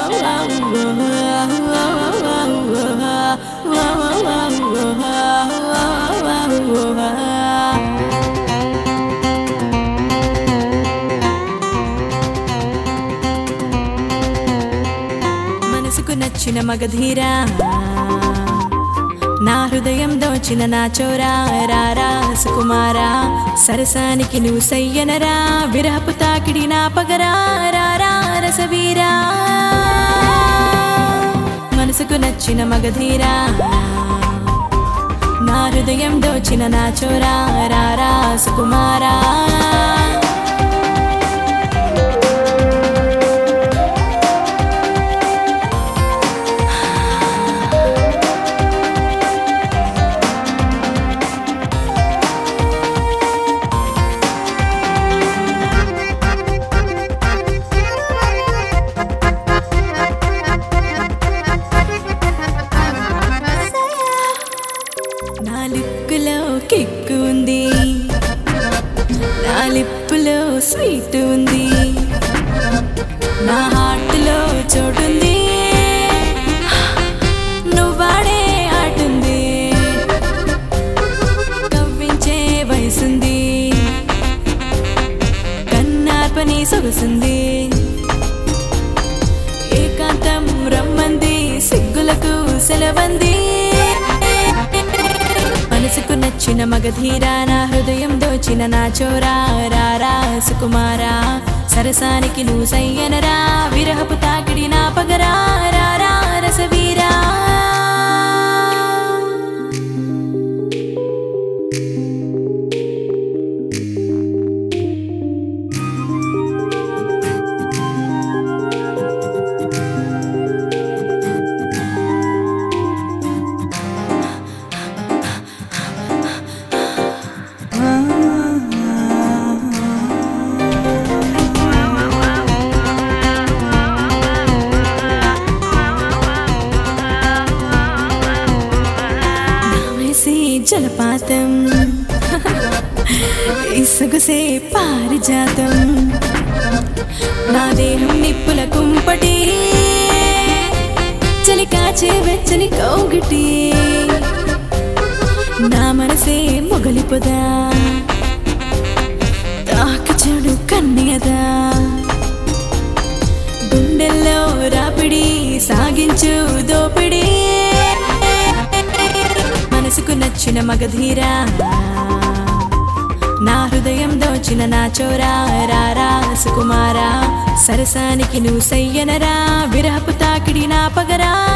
మనసుకు నచ్చిన మగధీరా నా హృదయం దోచిన నా చోరా రారా సుకుమారా సరసానికి నువ్వు సయ్యనరా విరహపు తాకిడి నా పగరా రారా రసవీరా మనసుకు నచ్చిన మగధీరా నా హృదయం దోచిన నా చోరా రారా సుకుమారా నా లిప్పులో కిక్కు ఉంది నా లిప్పులో స్వీట్ ఉంది నా హార్ట్లో చోటుంది నువ్వాడే ఆటుంది కవ్వించే వయసుంది కన్నార్పని సొగసుంది ఏకాంతం రమ్మంది సిగ్గులకు సెలవంది మనసుకు నచ్చిన మగధీరా నా హృదయం దోచిన నా చోరా రారా సుకుమారా సరసానికి నువ్వు సయ్యనరా విరహపు తాకిడి నా పగరా రారా రసవీరా వేసే జలపాతం ఇసుగుసే పారిజాతం నా దేహం నిప్పుల కుంపటి చలి కాచే వెచ్చని కౌగిటి నా మనసే మొగలిపోదా తాకి చెడు కన్యదా గుండెల్లో రాపిడి సాగించు దోపిడి మనసుకు నచ్చిన మగధీరా నా హృదయం దోచిన నా చోరా రారా సుకుమారా సరసానికి నువ్వు సయ్యనరా విరహపు తాకిడి నా పగరా